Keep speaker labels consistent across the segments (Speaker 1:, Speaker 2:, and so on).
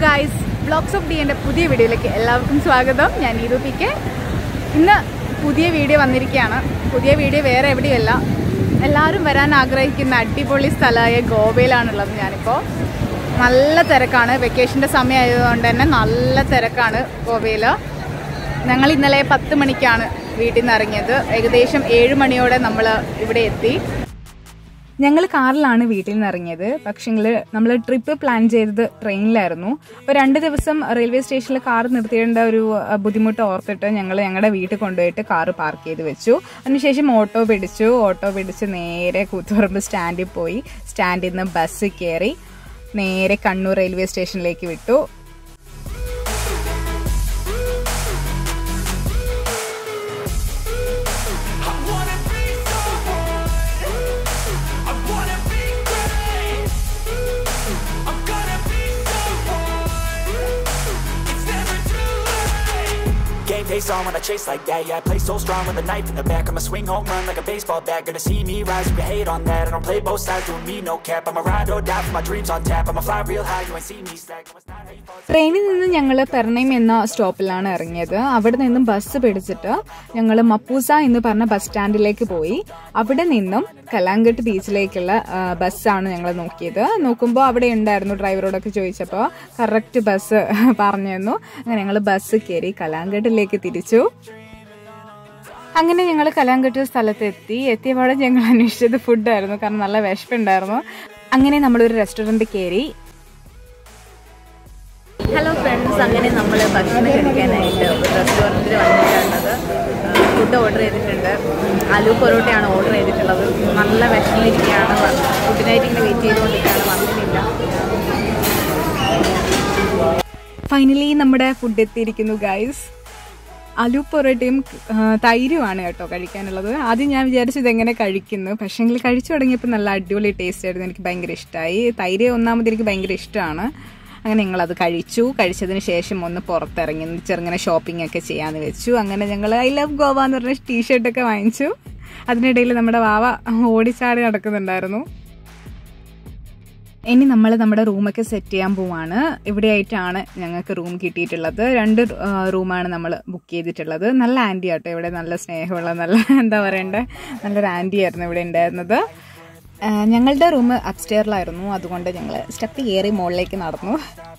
Speaker 1: Guys blogs of D എൻ്റെ പുതിയ വീഡിയോയിലേക്ക് എല്ലാവർക്കും സ്വാഗതം ഞാൻ നീതു പി കെ ഇന്ന് പുതിയ വീഡിയോ വന്നിരിക്കുകയാണ് പുതിയ വീഡിയോ വേറെ എവിടെയല്ല എല്ലാവരും വരാൻ ആഗ്രഹിക്കുന്ന അടിപൊളി സ്ഥലമായ ഗോവയിലാണുള്ളത് ഞാനിപ്പോൾ നല്ല തിരക്കാണ് വെക്കേഷൻ്റെ സമയമായതുകൊണ്ട് തന്നെ നല്ല തിരക്കാണ് ഗോവയിൽ ഞങ്ങൾ ഇന്നലെ പത്ത് മണിക്കാണ് വീട്ടിൽ നിന്ന് ഇറങ്ങിയത് ഏകദേശം ഏഴ് മണിയോടെ നമ്മൾ ഇവിടെ എത്തി ഞങ്ങൾ കാറിലാണ് വീട്ടിൽ നിന്ന് ഇറങ്ങിയത് പക്ഷെങ്കിൽ നമ്മൾ ട്രിപ്പ് പ്ലാൻ ചെയ്തത് ട്രെയിനിലായിരുന്നു അപ്പോൾ രണ്ട് ദിവസം റെയിൽവേ സ്റ്റേഷനിൽ കാർ നിർത്തിയേണ്ട ഒരു അഹ്, ബുദ്ധിമുട്ട് ഓർത്തിട്ട് ഞങ്ങൾ ഞങ്ങളുടെ വീട്ടിൽ കൊണ്ടുപോയിട്ട് കാറ് പാർക്ക് ചെയ്ത് വെച്ചു അതിനുശേഷം ഓട്ടോ പിടിച്ചു ഓട്ടോ പിടിച്ച് നേരെ കൂത്തുപറമ്പ് സ്റ്റാൻഡിൽ പോയി സ്റ്റാൻഡിൽ നിന്ന് ബസ് കയറി നേരെ കണ്ണൂർ റെയിൽവേ സ്റ്റേഷനിലേക്ക് വിട്ടു
Speaker 2: I wanna be someone. I wanna be great. I'm gonna be someone. It's never too late. Game face on when I chase like that. Yeah, I play so strong with a knife in the back. I'ma swing home run like a baseball bat. Gonna see me rise if you hate on that. I don't play both sides, doing me no cap. I'ma ride or die for my dreams on tap. I'ma fly real high, you ain't see me slack. No, it's not how you fall.
Speaker 1: ട്രെയിനിൽ നിന്ന് ഞങ്ങൾ പെർണയം എന്ന സ്റ്റോപ്പിലാണ് ഇറങ്ങിയത് അവിടെ നിന്നും bus പിടിച്ചിട്ട് ഞങ്ങൾ മപ്പൂസ എന്ന് പറഞ്ഞ ബസ് സ്റ്റാൻഡിലേക്ക് പോയി അവിടെ നിന്നും കലാങ്കട്ട് ബീച്ചിലേക്കുള്ള ആ, ബസ്സാണ് ഞങ്ങൾ നോക്കിയത് നോക്കുമ്പോൾ അവിടെ ഉണ്ടായിരുന്നു ഡ്രൈവറോടൊക്കെ ചോദിച്ചപ്പോൾ കറക്റ്റ് ബസ് പറഞ്ഞു തന്നു അങ്ങനെ ഞങ്ങൾ ബസ് കയറി കലാങ്കട്ടിലേക്ക് തിരിച്ചു അങ്ങനെ ഞങ്ങൾ കലാങ്കട്ട് സ്ഥലത്ത് എത്തി എത്തിയപാടെ ഞങ്ങൾ അന്വേഷിച്ചത് ഫുഡായിരുന്നു കാരണം നല്ല വിശപ്പുണ്ടായിരുന്നു അങ്ങനെ നമ്മളൊരു റെസ്റ്റോറൻറ്റ് കയറി
Speaker 3: ഹലോ ഫ്രണ്ട്സ് അങ്ങനെ നമ്മൾ ഭക്ഷണം കഴിക്കാനായിട്ട് ഒരു റെസ്റ്റോറൻറ്റിൽ വന്നിട്ടുള്ളത് ഫുഡ് ഓർഡർ ചെയ്തിട്ടുണ്ട് ആലു പൊറോട്ടയാണ് ഓർഡർ ചെയ്തിട്ടുള്ളത് നല്ല വിഷമിരിക്കുകയാണ് ഫുഡിനായിട്ട് ഇങ്ങനെ വെയിറ്റ് ചെയ്തുകൊണ്ടിരിക്കുകയാണ് വന്നിട്ടില്ല
Speaker 1: ഫൈനലി നമ്മുടെ ഫുഡ് എത്തിയിരിക്കുന്നു ഗൈസ് അലു പൊറോട്ടയും ആ, തൈരുമാണ് കേട്ടോ കഴിക്കാനുള്ളത് ആദ്യം ഞാൻ വിചാരിച്ചു ഇതെങ്ങനെ കഴിക്കുന്നു പക്ഷേങ്കിൽ കഴിച്ചു തുടങ്ങിയപ്പോൾ നല്ല അടിപൊളി ടേസ്റ്റ് ആയിരുന്നു എനിക്ക് ഭയങ്കര ഇഷ്ടമായി തൈര് ഒന്നാമത് എനിക്ക് ഭയങ്കര ഇഷ്ടമാണ് അങ്ങനെ ഞങ്ങളത് കഴിച്ചു കഴിച്ചതിന് ശേഷം ഒന്ന് പുറത്തിറങ്ങി ഒന്ന് ചെറുങ്ങനെ ഷോപ്പിംഗ് ഒക്കെ ചെയ്യാമെന്ന് വെച്ചു അങ്ങനെ ഞങ്ങൾ ഐ ലവ് ഗോവ എന്ന് പറഞ്ഞ ടീഷർട്ടൊക്കെ വാങ്ങിച്ചു അതിനിടയിൽ നമ്മുടെ വാവ ഓടിച്ചാടി നടക്കുന്നുണ്ടായിരുന്നു ഇനി നമ്മൾ നമ്മുടെ റൂമൊക്കെ സെറ്റ് ചെയ്യാൻ പോവാണ് ഇവിടെയായിട്ടാണ് ഞങ്ങൾക്ക് റൂം കിട്ടിയിട്ടുള്ളത് രണ്ട് ആ, റൂമാണ് നമ്മൾ ബുക്ക് ചെയ്തിട്ടുള്ളത് നല്ല ആൻറ്റി ആട്ടോ ഇവിടെ നല്ല സ്നേഹമുള്ള നല്ല എന്താ പറയണ്ടേ നല്ലൊരു ആൻറ്റി ആയിരുന്നു ഇവിടെ ഉണ്ടായിരുന്നത് ആ, ഞങ്ങളുടെ റൂം അപ്സ്റ്റെയറിലായിരുന്നു അതുകൊണ്ട് ഞങ്ങൾ സ്റ്റെപ്പ് കയറി മുകളിലേക്ക് നടന്നു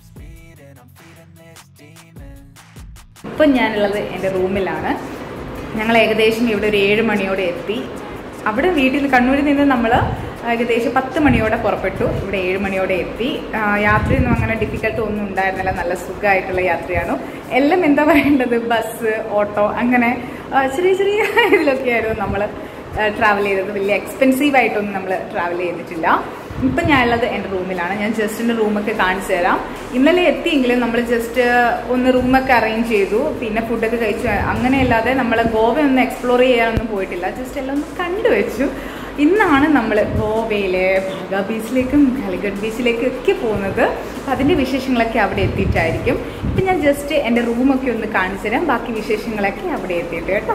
Speaker 1: ഇപ്പം ഞാനുള്ളത് എൻ്റെ റൂമിലാണ് ഞങ്ങൾ ഏകദേശം ഇവിടെ ഒരു ഏഴ് മണിയോടെ എത്തി അവിടെ വീട്ടിൽ നിന്ന് കണ്ണൂരിൽ നിന്ന് നമ്മൾ ഏകദേശം പത്ത് മണിയോടെ പുറപ്പെട്ടു ഇവിടെ ഏഴ് മണിയോടെ എത്തി ആ, യാത്രയൊന്നും അങ്ങനെ ഡിഫിക്കൽട്ട് ഒന്നും ഉണ്ടായിരുന്നില്ല നല്ല സുഖമായിട്ടുള്ള യാത്രയാണ് എല്ലാം എന്താ പറയേണ്ടത് ബസ് ഓട്ടോ അങ്ങനെ ആ, ചെറിയ ചെറിയ ഇതിലൊക്കെയായിരുന്നു നമ്മൾ ട്രാവൽ ചെയ്തത് വലിയ എക്സ്പെൻസീവ് ആയിട്ടൊന്നും നമ്മൾ ട്രാവൽ ചെയ്തിട്ടില്ല ഇപ്പം ഞാനുള്ളത് എൻ്റെ റൂമിലാണ് ഞാൻ ജസ്റ്റ് എൻ്റെ റൂമൊക്കെ കാണിച്ചു തരാം ഇന്നലെ എത്തിയെങ്കിലും നമ്മൾ ജസ്റ്റ് ഒന്ന് റൂമൊക്കെ അറേഞ്ച് ചെയ്തു പിന്നെ ഫുഡൊക്കെ കഴിച്ചു അങ്ങനെയല്ലാതെ നമ്മൾ ഗോവ ഒന്നും എക്സ്പ്ലോർ ചെയ്യാനൊന്നും പോയിട്ടില്ല ജസ്റ്റ് എല്ലാം ഒന്ന് കണ്ടുവച്ചു ഇന്നാണ് നമ്മൾ ഗോവയിലെ ഭാഗ ബീച്ചിലേക്കും കാലിക്കറ്റ് ബീച്ചിലേക്കും ഒക്കെ പോകുന്നത് അപ്പം അതിൻ്റെ വിശേഷങ്ങളൊക്കെ അവിടെ എത്തിയിട്ടായിരിക്കും ഇപ്പം ഞാൻ ജസ്റ്റ് എൻ്റെ റൂമൊക്കെ ഒന്ന് കാണിച്ചു തരാം ബാക്കി വിശേഷങ്ങളൊക്കെ അവിടെ എത്തിയിട്ട് കേട്ടോ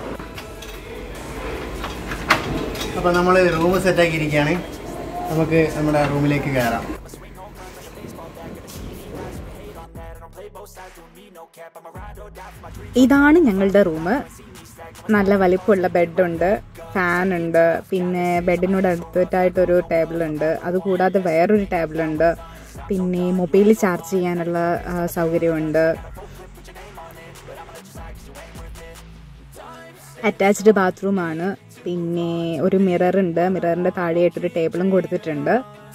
Speaker 4: അപ്പോൾ നമ്മൾ റൂം സെറ്റാക്കി ഇരിക്കുകയാണ് നമുക്ക് നമ്മുടെ റൂമിലേക്ക് കയറാം
Speaker 1: ഇതാണ് ഞങ്ങളുടെ റൂം നല്ല വലിപ്പമുള്ള ബെഡുണ്ട് ഫാനുണ്ട് പിന്നെ ബെഡിനോട് അടുത്തിട്ടായിട്ടൊരു ടേബിളുണ്ട് അതുകൂടാതെ വേറൊരു ടേബിളുണ്ട് പിന്നെ മൊബൈൽ ചാർജ് ചെയ്യാനുള്ള ആ, സൗകര്യമുണ്ട് അറ്റാച്ച്ഡ് ബാത്റൂമാണ് പിന്നെ ഒരു മിറർ ഉണ്ട് മിററിന്റെ താഴെയായിട്ടൊരു ടേബിളും കൊടുത്തിട്ടുണ്ട്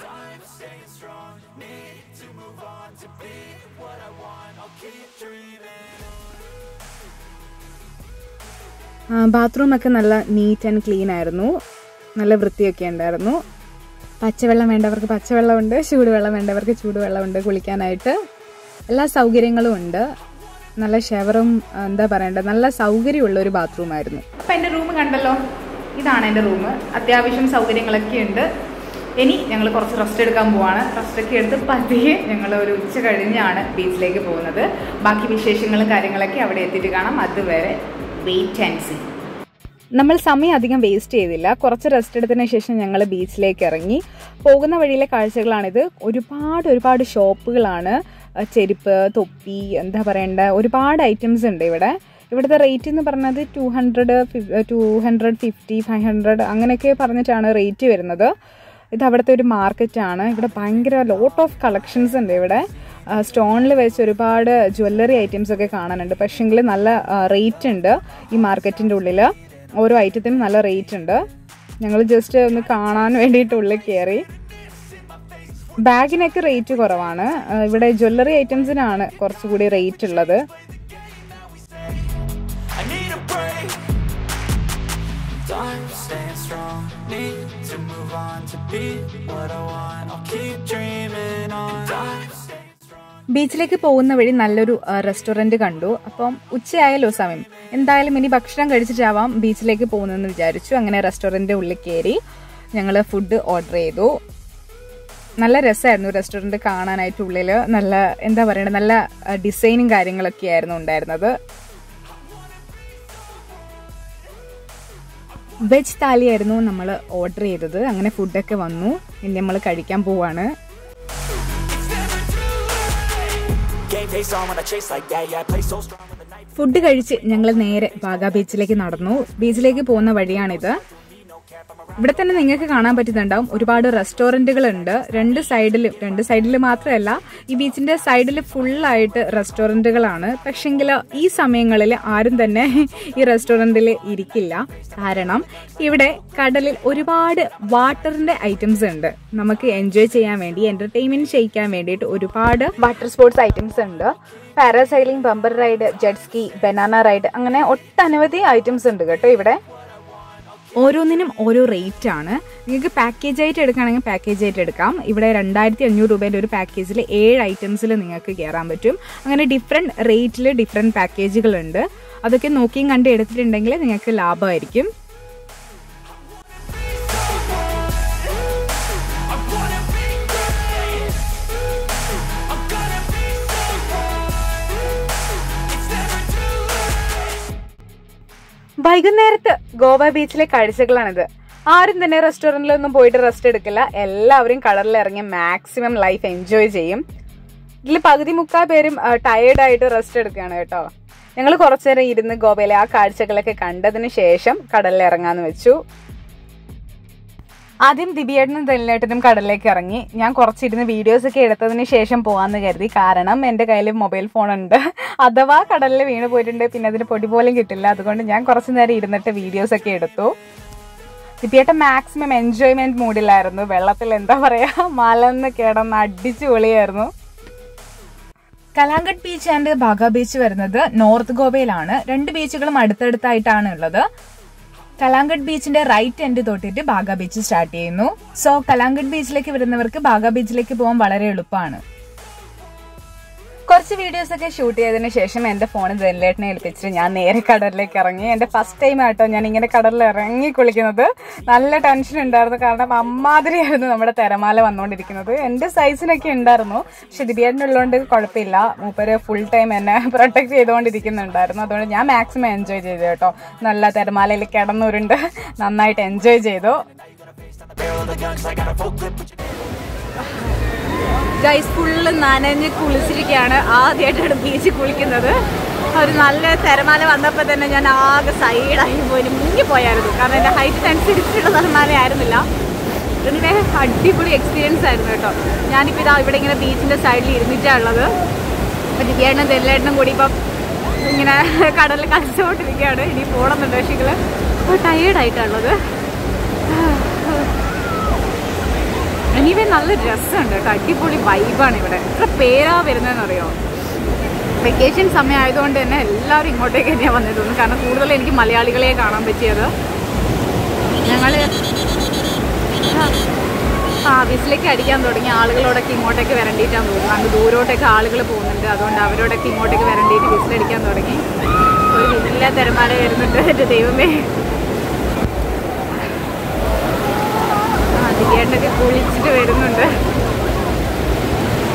Speaker 1: ബാത്റൂം ഒക്കെ നല്ല നീറ്റ് ആൻഡ് ക്ലീൻ ആയിരുന്നു നല്ല വൃത്തിയൊക്കെ ഉണ്ടായിരുന്നു പച്ചവെള്ളം വേണ്ടവർക്ക് പച്ചവെള്ളമുണ്ട് ചൂടുവെള്ളം വേണ്ടവർക്ക് ചൂടുവെള്ളമുണ്ട് കുളിക്കാനായിട്ട് എല്ലാ സൗകര്യങ്ങളും ഉണ്ട് നല്ല ഷവറും എന്താ പറയണ്ടത് നല്ല സൗകര്യമുള്ള ഒരു ബാത്റൂം ആയിരുന്നു അപ്പം എൻ്റെ റൂം കണ്ടല്ലോ ഇതാണ് എൻ്റെ റൂം അത്യാവശ്യം സൗകര്യങ്ങളൊക്കെ ഉണ്ട് ഇനി ഞങ്ങൾ കുറച്ച് റെസ്റ്റ് എടുക്കാൻ പോവാണ് റെസ്റ്റ് ഒക്കെ എടുത്ത് പതിയെ ഞങ്ങൾ ഒരു ഉച്ച കഴിഞ്ഞാണ് ബീച്ചിലേക്ക് പോകുന്നത് ബാക്കി വിശേഷങ്ങളും കാര്യങ്ങളൊക്കെ അവിടെ എത്തിയിട്ട് കാണാം അതുവരെ വെയിറ്റ് ആൻഡ് സീ നമ്മൾ സമയം അധികം വേസ്റ്റ് ചെയ്തില്ല കുറച്ച് റെസ്റ്റ് എടുത്തതിന് ശേഷം ഞങ്ങൾ ബീച്ചിലേക്ക് ഇറങ്ങി പോകുന്ന വഴിയിലെ കാഴ്ചകളാണിത് ഒരുപാട് ഒരുപാട് ഷോപ്പുകളാണ് അഹ് ചെരുപ്പ് തൊപ്പി എന്താ പറയണ്ട ഒരുപാട് ഐറ്റംസ് ഉണ്ട് ഇവിടെ ഇവിടുത്തെ റേറ്റ് എന്ന് പറഞ്ഞത് two hundred two hundred fifty five hundred അങ്ങനെയൊക്കെ പറഞ്ഞിട്ടാണ് റേറ്റ് വരുന്നത് ഇത് അവിടുത്തെ ഒരു മാർക്കറ്റാണ് ഇവിടെ ഭയങ്കര ലോട്ട് ഓഫ് കളക്ഷൻസ് ഉണ്ട് ഇവിടെ സ്റ്റോണിൽ വെച്ച് ഒരുപാട് ജ്വല്ലറി ഐറ്റംസ് ഒക്കെ കാണാനുണ്ട് പക്ഷേങ്കിൽ നല്ല റേറ്റ് ഉണ്ട് ഈ മാർക്കറ്റിൻ്റെ ഉള്ളിൽ ഓരോ ഐറ്റത്തിനും നല്ല റേറ്റ് ഉണ്ട് ഞങ്ങൾ ജസ്റ്റ് ഒന്ന് കാണാൻ വേണ്ടിയിട്ട് ഉള്ളിൽ കയറി ബാഗിനൊക്കെ റേറ്റ് കുറവാണ് ആ, ഇവിടെ ജ്വല്ലറി ഐറ്റംസിനാണ് കുറച്ചുകൂടി റേറ്റ് ഉള്ളത്
Speaker 2: I need a break. Time staying strong. Need to move on to be what I want. I'll keep dreaming on. Time staying strong.
Speaker 1: ബീച്ചിലേക്ക് പോകുന്ന വഴി നല്ലൊരു റെസ്റ്റോറൻറ്റ് കണ്ടു അപ്പം ഉച്ചയായല്ലോ സമയം എന്തായാലും ഇനി ഭക്ഷണം കഴിച്ചിട്ടാവാം ബീച്ചിലേക്ക് പോകുന്നതെന്ന് വിചാരിച്ചു അങ്ങനെ റെസ്റ്റോറൻറ്റ് ഉള്ളിൽ കയറി ഞങ്ങൾ ഫുഡ് ഓർഡർ ചെയ്തു നല്ല രസമായിരുന്നു റെസ്റ്റോറൻറ്റ് കാണാനായിട്ട് ഉള്ളിൽ നല്ല എന്താ പറയുക നല്ല ഡിസൈനും കാര്യങ്ങളൊക്കെ ആയിരുന്നു ഉണ്ടായിരുന്നത് വെജ് താലിയായിരുന്നു നമ്മൾ ഓർഡർ ചെയ്തത് അങ്ങനെ ഫുഡൊക്കെ വന്നു ഇനി നമ്മൾ കഴിക്കാൻ പോവാണ്
Speaker 2: Game face on when I chase like that. Yeah, I play so strong when the night.
Speaker 1: Food കഴിച്ച് ഞങ്ങൾ നേരെ ബാഗ ബീച്ചിലേക്ക് നടന്നു ബീച്ചിലേക്ക് പോകുന്ന വഴിയാണിത് ഇവിടെ തന്നെ നിങ്ങൾക്ക് കാണാൻ പറ്റുന്നുണ്ടാവും ഒരുപാട് റെസ്റ്റോറൻറ്റുകൾ ഉണ്ട് രണ്ട് സൈഡിലും രണ്ട് സൈഡിൽ മാത്രമല്ല ഈ ബീച്ചിന്റെ സൈഡിൽ ഫുള്ളായിട്ട് റെസ്റ്റോറൻറ്റുകളാണ് പക്ഷെങ്കിൽ ഈ സമയങ്ങളിൽ ആരും തന്നെ ഈ റെസ്റ്റോറൻറ്റിൽ ഇരിക്കില്ല കാരണം ഇവിടെ കടലിൽ ഒരുപാട് വാട്ടറിന്റെ ഐറ്റംസ് ഉണ്ട് നമുക്ക് എൻജോയ് ചെയ്യാൻ വേണ്ടി എന്റർടൈൻമെന്റ് ചെയ്യിക്കാൻ വേണ്ടിയിട്ട് ഒരുപാട് വാട്ടർ സ്പോർട്സ് ഐറ്റംസ് ഉണ്ട് parasailing bumper ride jet ski banana ride അങ്ങനെ ഒട്ടനവധി ഐറ്റംസ് ഉണ്ട് കേട്ടോ ഇവിടെ ഓരോന്നിനും ഓരോ റേറ്റ് ആണ് നിങ്ങൾക്ക് പാക്കേജ് ആയിട്ട് എടുക്കുകയാണെങ്കിൽ പാക്കേജ് ആയിട്ട് എടുക്കാം ഇവിടെ രണ്ടായിരത്തി അഞ്ഞൂറ് രൂപേൻ്റെ ഒരു പാക്കേജിൽ ഏഴ് ഐറ്റംസിൽ നിങ്ങൾക്ക് കയറാൻ പറ്റും അങ്ങനെ ഡിഫറെൻറ്റ് റേറ്റിൽ ഡിഫറെൻറ്റ് പാക്കേജുകളുണ്ട് അതൊക്കെ നോക്കിയും കണ്ട് എടുത്തിട്ടുണ്ടെങ്കിൽ നിങ്ങൾക്ക് ലാഭമായിരിക്കും
Speaker 2: I wanna be great. I'm gonna be someone. It's never too late.
Speaker 1: വൈകുന്നേരത്ത് ഗോവ ബീച്ചിലെ കാഴ്ചകളാണിത് ആരും തന്നെ റെസ്റ്റോറൻറ്റിലൊന്നും പോയിട്ട് റെസ്റ്റ് എടുക്കില്ല എല്ലാവരും കടലിൽ ഇറങ്ങി മാക്സിമം ലൈഫ് എൻജോയ് ചെയ്യും ഇതിൽ പകുതി മുക്കാൽ പേരും ടയേർഡായിട്ട് റെസ്റ്റ് എടുക്കുകയാണ് കേട്ടോ ഞങ്ങൾ കുറച്ചു നേരം ഇരുന്ന് ഗോവയിലെ ആ കാഴ്ചകളൊക്കെ കണ്ടതിന് ശേഷം കടലിൽ ഇറങ്ങാന്ന് വെച്ചു ആദ്യം ദിബിയേട്ടനും തെല്ലേട്ടനും കടലിലേക്ക് ഇറങ്ങി ഞാൻ കുറച്ചിരുന്ന് വീഡിയോസ് ഒക്കെ എടുത്തതിന് ശേഷം പോകാമെന്ന് കരുതി കാരണം എൻ്റെ കയ്യിൽ മൊബൈൽ ഫോൺ ഉണ്ട് അഥവാ കടലിൽ വീണ് പോയിട്ടുണ്ട് പിന്നെ അതിന് പൊടി പോലും കിട്ടില്ല അതുകൊണ്ട് ഞാൻ കുറച്ച് നേരം ഇരുന്നിട്ട് വീഡിയോസ് ഒക്കെ എടുത്തു ദിബിയേട്ടൻ മാക്സിമം എൻജോയ്മെന്റ് മൂഡിലായിരുന്നു വെള്ളത്തിൽ എന്താ പറയാ മലന്ന് കിടന്ന് അടിച്ചു പൊളിയായിരുന്നു Calangute beach and Baga beach വരുന്നത് നോർത്ത് ഗോവയിലാണ് രണ്ട് ബീച്ചുകളും അടുത്തടുത്തായിട്ടാണ് ഉള്ളത് കലാങ്കട്ട് ബീച്ചിന്റെ റൈറ്റ് എൻഡ് തൊട്ടിട്ട് ബാഗ ബീച്ച് സ്റ്റാർട്ട് ചെയ്യുന്നു സോ കലാങ്കട്ട് ബീച്ചിലേക്ക് വരുന്നവർക്ക് ബാഗ ബീച്ചിലേക്ക് പോകാൻ വളരെ എളുപ്പമാണ് കുറച്ച് വീഡിയോസ് ഒക്കെ ഷൂട്ട് ചെയ്തതിന് ശേഷം എന്റെ ഫോൺ ജനലേട്ടിനെ ഏൽപ്പിച്ചിട്ട് ഞാൻ നേരെ കടലിലേക്ക് ഇറങ്ങി എന്റെ ഫസ്റ്റ് ടൈം ആട്ടോ ഞാൻ ഇങ്ങനെ കടലിൽ ഇറങ്ങി കുളിക്കുന്നത് നല്ല ടെൻഷൻ ഉണ്ടായിരുന്നു കാരണം അമ്മാതിരിയായിരുന്നു നമ്മുടെ തിരമാല വന്നുകൊണ്ടിരിക്കുന്നത് എന്റെ സൈസിനൊക്കെ ഉണ്ടായിരുന്നു പക്ഷെ ദിബിയേട്ടനുള്ളതുകൊണ്ട് കുഴപ്പമില്ല മൂപ്പര് ഫുൾ ടൈം എന്നെ പ്രൊട്ടക്ട് ചെയ്തുകൊണ്ടിരിക്കുന്നുണ്ടായിരുന്നു അതുകൊണ്ട് ഞാൻ മാക്സിമം എൻജോയ് ചെയ്തു കേട്ടോ നല്ല തിരമാലയിൽ കിടന്നുരുണ്ട് നന്നായിട്ട് എൻജോയ് ചെയ്തു ഗൈസ് ഫുള്ള് നനഞ്ഞ് കുളിച്ചിരിക്കുകയാണ് ആദ്യമായിട്ടാണ് ബീച്ചിൽ കുളിക്കുന്നത് ഒരു നല്ല തിരമാല വന്നപ്പോൾ തന്നെ ഞാൻ ആകെ സൈഡായി പോയി മുങ്ങിപ്പോയായിരുന്നു കാരണം എൻ്റെ ഹൈറ്റിനനുസരിച്ചുള്ള തിരമാല ആയിരുന്നില്ല ഇതിൻ്റെ അടിപൊളി എക്സ്പീരിയൻസ് ആയിരുന്നു കേട്ടോ ഞാനിപ്പോൾ ഇതാ ഇവിടെ ഇങ്ങനെ ബീച്ചിൻ്റെ സൈഡിൽ ഇരുന്നിട്ടാണ് ഉള്ളത് അപ്പം ദിവ്യേട്ടനും തെല്ലേട്ടനും കൂടി ഇപ്പം ഇങ്ങനെ കടലിൽ കളിച്ചുകൊണ്ടിരിക്കുകയാണ് ഇനി പോകണമെന്നുണ്ട് പക്ഷേ ഇപ്പോൾ ടയേർഡായിട്ടാണുള്ളത് എനിവേ നല്ല രസമുണ്ട് കേട്ടോ അടിപൊളി വൈബാണ് ഇവിടെ എത്ര പേരാ വരുന്നതെന്നറിയോ വെക്കേഷൻ സമയം ആയതുകൊണ്ട് തന്നെ എല്ലാവരും ഇങ്ങോട്ടേക്ക് തന്നെയാണ് വന്നത് തോന്നുന്നു കാരണം കൂടുതൽ എനിക്ക് മലയാളികളെ കാണാൻ പറ്റിയത് ഞങ്ങൾ ആ ബീച്ചിലേക്ക് അടിക്കാൻ തുടങ്ങി ആളുകളോടൊക്കെ ഇങ്ങോട്ടേക്ക് വരണ്ടിയിട്ടാന്ന് തോന്നുന്നു അങ്ങ് ദൂരോട്ടൊക്കെ ആളുകൾ പോകുന്നുണ്ട് അതുകൊണ്ട് അവരോടൊക്കെ ഇങ്ങോട്ടേക്ക് വരണ്ടിയിട്ട് ബീച്ചിലടിക്കാൻ തുടങ്ങി ഒരു വലിയ തിരമാല വരുന്നുണ്ട് എൻ്റെ ദൈവമേ അധികമായിട്ടൊക്കെ കുളിച്ചിട്ട് വരുന്നുണ്ട്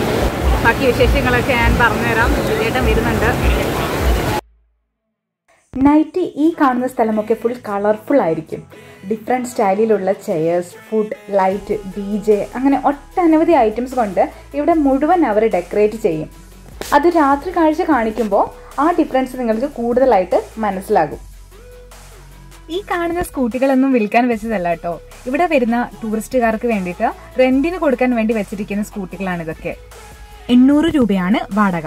Speaker 1: ബാക്കി വിശേഷങ്ങളൊക്കെ ഞാൻ പറഞ്ഞുതരാം വിജയേട്ടൻ വരുന്നുണ്ട് നൈറ്റ് ഈ കാണുന്ന സ്ഥലമൊക്കെ ഫുൾ കളർഫുൾ ആയിരിക്കും ഡിഫറെൻറ്റ് സ്റ്റൈലിലുള്ള chairs food light D J അങ്ങനെ ഒട്ടനവധി ഐറ്റംസ് കൊണ്ട് ഇവിടെ മുഴുവൻ അവർ ഡെക്കറേറ്റ് ചെയ്യും അത് രാത്രി കാഴ്ച കാണിക്കുമ്പോൾ ആ ഡിഫറൻസ് നിങ്ങൾക്ക് കൂടുതലായിട്ട് മനസ്സിലാകും ഈ കാണുന്ന സ്കൂട്ടികളൊന്നും വിൽക്കാൻ വെച്ചതല്ല കേട്ടോ ഇവിടെ വരുന്ന ടൂറിസ്റ്റുകാർക്ക് വേണ്ടിയിട്ട് റെന്റിന് കൊടുക്കാൻ വേണ്ടി വെച്ചിരിക്കുന്ന സ്കൂട്ടികളാണ് ഇതൊക്കെ എണ്ണൂറ് രൂപയാണ് വാടക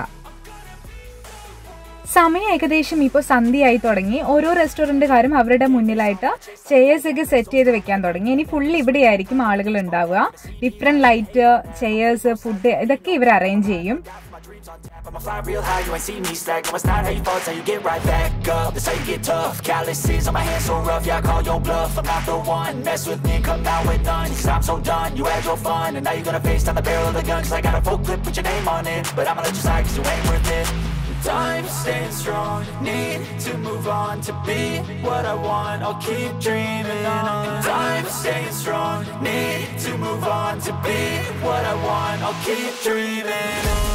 Speaker 1: സമയം ഏകദേശം ഇപ്പോൾ സന്ധ്യയായി തുടങ്ങി ഓരോ റെസ്റ്റോറൻറ്റുകാരും അവരുടെ മുന്നിലായിട്ട് ചെയേഴ്സ് ഒക്കെ സെറ്റ് ചെയ്ത് വെക്കാൻ തുടങ്ങി ഇനി ഫുൾ ഇവിടെയായിരിക്കും ആളുകൾ ഉണ്ടാവുക ഡിഫറെന്റ് ലൈറ്റ് ചെയേഴ്സ് ഫുഡ് ഇതൊക്കെ ഇവർ അറേഞ്ച് ചെയ്യും
Speaker 2: I'ma fly real high, you ain't see me slack No, it's not how you fall, it's how you get right back up That's how you get tough Calluses on my hands so rough, yeah, I call your bluff I'm not the one, mess with me and come out with none Cause I'm so done, you had your fun And now you're gonna face down the barrel of the gun Cause I got a full clip, put your name on it But I'ma let you slide cause you ain't worth it Time staying strong, need to move on To be what I want, I'll keep dreaming on Time staying strong, need to move on To be what I want, I'll keep dreaming on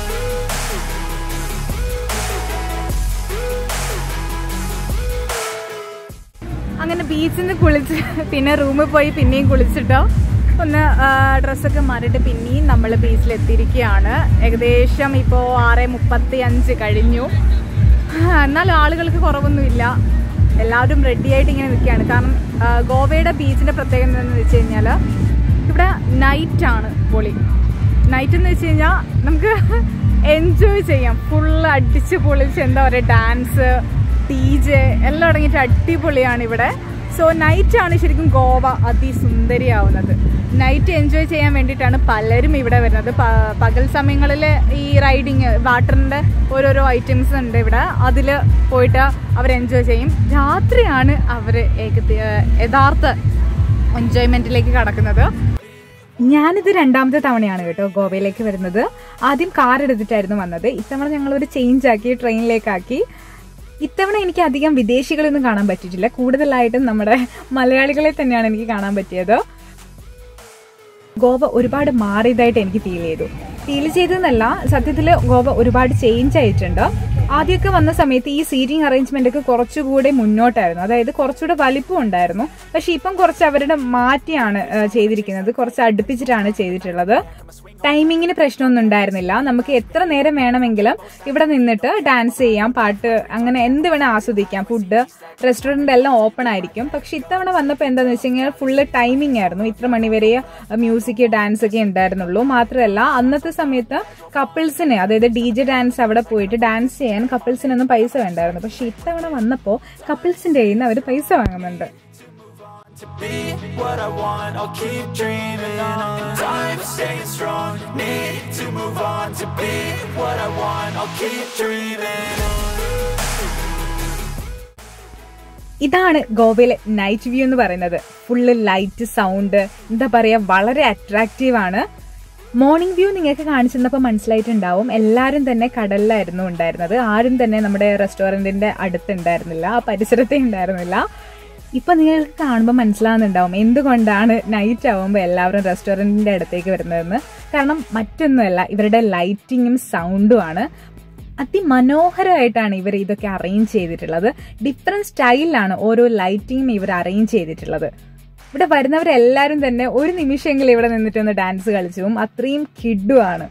Speaker 1: അങ്ങനെ ബീച്ചിൽ നിന്ന് കുളിച്ച് പിന്നെ റൂമിൽ പോയി പിന്നെയും കുളിച്ചിട്ടോ ഒന്ന് ഡ്രസ്സൊക്കെ മാറിയിട്ട് പിന്നെയും നമ്മൾ ബീച്ചിൽ എത്തിയിരിക്കുകയാണ് ഏകദേശം ഇപ്പോൾ ആറ് മുപ്പത്തി അഞ്ച് കഴിഞ്ഞു എന്നാലും ആളുകൾക്ക് കുറവൊന്നുമില്ല എല്ലാവരും റെഡി ആയിട്ട് ഇങ്ങനെ നിൽക്കുകയാണ് കാരണം ആ, ഗോവയുടെ ബീച്ചിൻ്റെ പ്രത്യേകത എന്താണെന്ന് വെച്ച് കഴിഞ്ഞാൽ ഇവിടെ നൈറ്റാണ് പൊളി നൈറ്റ് എന്ന് വെച്ച് കഴിഞ്ഞാൽ നമുക്ക് എൻജോയ് ചെയ്യാം ഫുള്ള് അടിച്ച് പൊളിച്ച് എന്താ പറയുക ഡാൻസ് ഡി ജെ എല്ലാം അടങ്ങിയിട്ട് അടിപൊളിയാണ് ഇവിടെ സോ നൈറ്റാണ് ശരിക്കും ഗോവ അതിസുന്ദരിയാവുന്നത് നൈറ്റ് എൻജോയ് ചെയ്യാൻ വേണ്ടിയിട്ടാണ് പലരും ഇവിടെ വരുന്നത് പ- പകൽ സമയങ്ങളിൽ ഈ റൈഡിങ് വാട്ടറിൻ്റെ ഓരോരോ ഐറ്റംസ് ഉണ്ട് ഇവിടെ അതിൽ പോയിട്ട് അവർ എൻജോയ് ചെയ്യും രാത്രിയാണ് അവർ യഥാർത്ഥ എൻജോയ്മെൻറ്റിലേക്ക് കടക്കുന്നത് ഞാനിത് രണ്ടാമത്തെ തവണയാണ് കേട്ടോ ഗോവയിലേക്ക് വരുന്നത് ആദ്യം കാർ എടുത്തിട്ടായിരുന്നു വന്നത് ഇത്തവണ ഞങ്ങളൊരു ചേഞ്ച് ആക്കി ട്രെയിനിലേക്കാക്കി ഇത്തവണ എനിക്ക് അധികം വിദേശികളൊന്നും കാണാൻ പറ്റിയിട്ടില്ല കൂടുതലായിട്ടും നമ്മുടെ മലയാളികളെ തന്നെയാണ് എനിക്ക് കാണാൻ പറ്റിയത് ഗോവ ഒരുപാട് മാറിയതായിട്ട് എനിക്ക് ഫീൽ ചെയ്തു ഫീൽ ചെയ്തതെന്നല്ല സത്യത്തിൽ ഗോവ ഒരുപാട് ചേഞ്ച് ആയിട്ടുണ്ട് ആദ്യമൊക്കെ വന്ന സമയത്ത് ഈ സീറ്റിംഗ് അറേഞ്ച്മെന്റ് ഒക്കെ കുറച്ചുകൂടെ മുന്നോട്ടായിരുന്നു അതായത് കുറച്ചുകൂടെ വലിപ്പം ഉണ്ടായിരുന്നു പക്ഷെ ഇപ്പം കുറച്ച് അവരുടെ മാറ്റിയാണ് ആ, ചെയ്തിരിക്കുന്നത് കുറച്ച് അടുപ്പിച്ചിട്ടാണ് ചെയ്തിട്ടുള്ളത് ടൈമിങ്ങിന് പ്രശ്നമൊന്നും ഉണ്ടായിരുന്നില്ല നമുക്ക് എത്ര നേരം വേണമെങ്കിലും ഇവിടെ നിന്നിട്ട് ഡാൻസ് ചെയ്യാം പാട്ട് അങ്ങനെ എന്ത് വേണേൽ ആസ്വദിക്കാം ഫുഡ് റെസ്റ്റോറന്റ് എല്ലാം ഓപ്പൺ ആയിരിക്കും പക്ഷെ ഇത്തവണ വന്നപ്പോൾ എന്താന്ന് വെച്ച് കഴിഞ്ഞാൽ ഫുള്ള് ടൈമിംഗ് ആയിരുന്നു ഇത്ര മണിവരെ മ്യൂസിക് ഡാൻസ് ഒക്കെ ഉണ്ടായിരുന്നുള്ളൂ മാത്രമല്ല അന്നത്തെ സമയത്ത് കപ്പിൾസിന് അതായത് ഡി ജെ ഡാൻസ് അവിടെ പോയിട്ട് ഡാൻസ് ചെയ്യാൻ കപ്പിൾസിനൊന്നും പൈസ വേണ്ടായിരുന്നു പക്ഷെ ഇത്തവണ വന്നപ്പോൾ കപ്പിൾസിന്റെ കയ്യിൽ നിന്ന് അവർ പൈസ വാങ്ങുന്നുണ്ട്
Speaker 2: to be what I want, I'll keep dreaming on. Time staying strong, need to move on to be what I want, I'll keep dreaming on.
Speaker 1: ഇതാണ് ഗോവയിലെ നൈറ്റ് വ്യൂ എന്ന് പറയുന്നത് ഫുള്ള് ലൈറ്റ് സൗണ്ട് എന്താ പറയുക വളരെ അട്രാക്റ്റീവ് ആണ് morning view നിങ്ങൾക്ക് കാണിച്ചു തന്നപ്പോൾ മനസ്സിലായിട്ടുണ്ടാവും എല്ലാവരും തന്നെ കടലിലായിരുന്നു ഉണ്ടായിരുന്നത് ആരും തന്നെ നമ്മുടെ റെസ്റ്റോറൻറ്റിൻ്റെ അടുത്തുണ്ടായിരുന്നില്ല ആ പരിസരത്തേ ഉണ്ടായിരുന്നില്ല ഇപ്പൊ നിങ്ങൾക്ക് കാണുമ്പോൾ മനസ്സിലാവുന്നുണ്ടാവും എന്തുകൊണ്ടാണ് നൈറ്റ് ആവുമ്പോൾ എല്ലാവരും റെസ്റ്റോറൻറ്റിന്റെ അടുത്തേക്ക് വരുന്നതെന്ന് കാരണം മറ്റൊന്നുമല്ല ഇവരുടെ ലൈറ്റിങ്ങും സൗണ്ടും ആണ് അതിമനോഹരമായിട്ടാണ് ഇവർ ഇതൊക്കെ അറേഞ്ച് ചെയ്തിട്ടുള്ളത് ഡിഫറെന്റ് സ്റ്റൈലിലാണ് ഓരോ ലൈറ്റിങ്ങും ഇവർ അറേഞ്ച് ചെയ്തിട്ടുള്ളത് ഇവിടെ വരുന്നവരെല്ലാവരും തന്നെ ഒരു നിമിഷമെങ്കിലും ഇവിടെ നിന്നിട്ടൊന്ന് ഡാൻസ് കളിച്ചു പോകും അത്രയും കിഡുമാണ്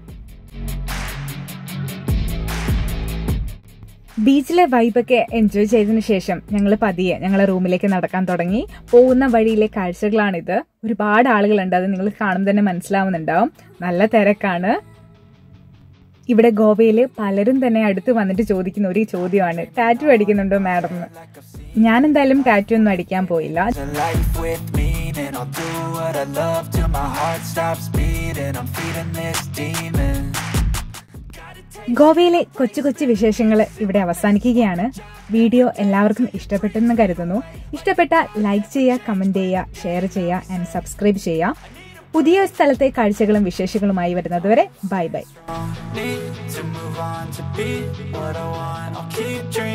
Speaker 1: ബീച്ചിലെ വൈബൊക്കെ എൻജോയ് ചെയ്തതിനു ശേഷം ഞങ്ങൾ പതിയെ ഞങ്ങളെ റൂമിലേക്ക് നടക്കാൻ തുടങ്ങി പോകുന്ന വഴിയിലെ കാഴ്ചകളാണിത് ഒരുപാട് ആളുകളുണ്ട് അത് നിങ്ങൾ കാണുമ്പോൾ തന്നെ മനസ്സിലാവുന്നുണ്ടാവും നല്ല തിരക്കാണ് ഇവിടെ ഗോവയിൽ പലരും തന്നെ അടുത്ത് വന്നിട്ട് ചോദിക്കുന്ന ഒരു ചോദ്യമാണ് ടാറ്റു അടിക്കുന്നുണ്ടോ മാഡം എന്ന് ഞാൻ എന്തായാലും ടാറ്റു ഒന്നും അടിക്കാൻ പോയില്ല
Speaker 2: A life with meaning, I'll do what I love till my heart stops beating. I'm feeding this demon.
Speaker 1: ഗോവയിലെ കൊച്ചു കൊച്ചു വിശേഷങ്ങൾ ഇവിടെ അവസാനിക്കുകയാണ് വീഡിയോ എല്ലാവർക്കും ഇഷ്ടപ്പെട്ടെന്ന് കരുതുന്നു ഇഷ്ടപ്പെട്ട ലൈക്ക് ചെയ്യുക കമന്റ് ചെയ്യുക ഷെയർ ചെയ്യുക ആൻഡ് സബ്സ്ക്രൈബ് ചെയ്യുക പുതിയ സ്ഥലത്തെ കാഴ്ചകളും വിശേഷങ്ങളുമായി വരുന്നതുവരെ bye bye
Speaker 2: Need to move on to be what I want. I'll keep dreaming.